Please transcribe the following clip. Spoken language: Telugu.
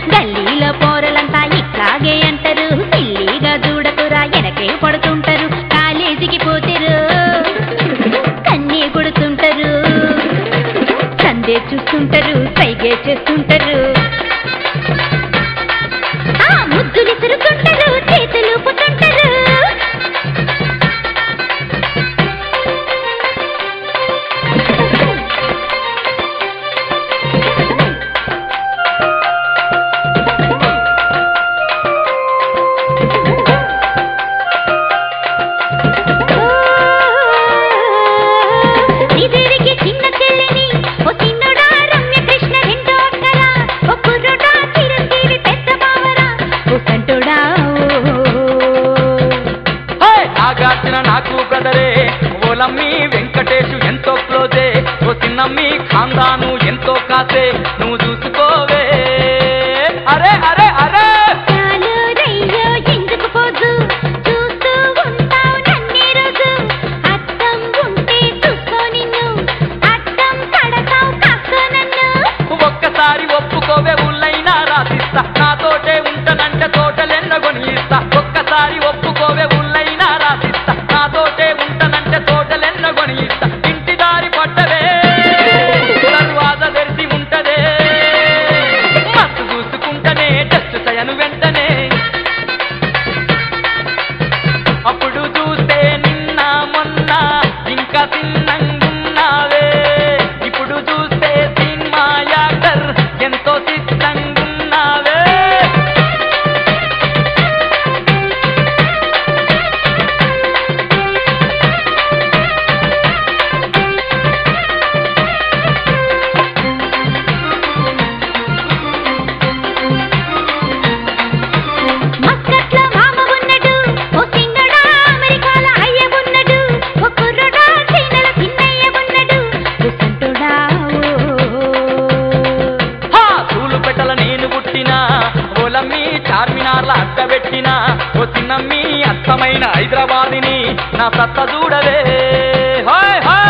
గల్లీలో పోరలంతా ఇట్లాగే అంటారు సిల్లీగా చూడకురా ఎనకే పడుతుంటారు కాలేజీకి పోతారు కన్నీ కొడుతుంటారు సందే చూస్తుంటారు సైగే చేస్తుంటారు ఆ ముద్దులు తిరుగుతుంటారు చేతులు పుట్టుంటారు ఇదిరికి చిన్న చెల్లిని ఓ చిన్నడా రమ్య కృష్ణ రెండో అక్కరా ఓ కుర్రుడా చిరంజీవి పెద్ద బావరా ఓ సంటుడా హే! నాగార్జున నాకు బ్రదరే ఓలమ్మి వెంకటేషు ఎంతో క్లోజే ఓ చిన్నమ్మి ఖాందాను ఎంతో కాసే నువ్వు చూసుకోవే అరే అరే అరే చాలు రయ్యో ఎందుకు పోదు చూస్తూ ఉంటావు నన్నే రోజు అద్దం ఉంటే చూసుకో నిన్ను అద్దం కడతావు కాస్కో నన్ను ఒక్కసారి ఒప్పుకోవే ఉల్లైనా రాసిస్తా నాతోటే ఉంటనంటే తోటలెన్నగొని ఇస్తా ఒక్కసారి ఒప్పుకోవే ఉల్లైనా రాసిస్తా నాతోటే ఉంటనంటే తోటలెన్నగొని ఇస్తా ఇంటి దారి పట్టవే దర్వాజ తెరిచి ఉంటదే మస్తు చూసుకుంటనే టచ్ చేయను వెంటనే అప్పుడు చూస్తే నిన్న మొన్న ఇంకా తిన్నంగున్నావే ఇప్పుడు చూస్తే సినిమా యాక్టర్ ఎంతో సిద్ధంగున్నావే మస్కట్లో మామ ఉన్నడు ఓ చిన్నడా అమెరికాల అయ్య ఉన్నడు ఓ కుర్రడా చైనల చిన్నయ్య ఉన్నడు ఓ సంటుడా హా పూలు పెట్టల నేను పుట్టినా ఓలమ్మి చార్మినార్ల అడ్డ పెట్టినా ఓ చిన్నమ్మి అత్తమైన హైదరాబాదిని నా సత్త చూడవే హాయ్ హాయ్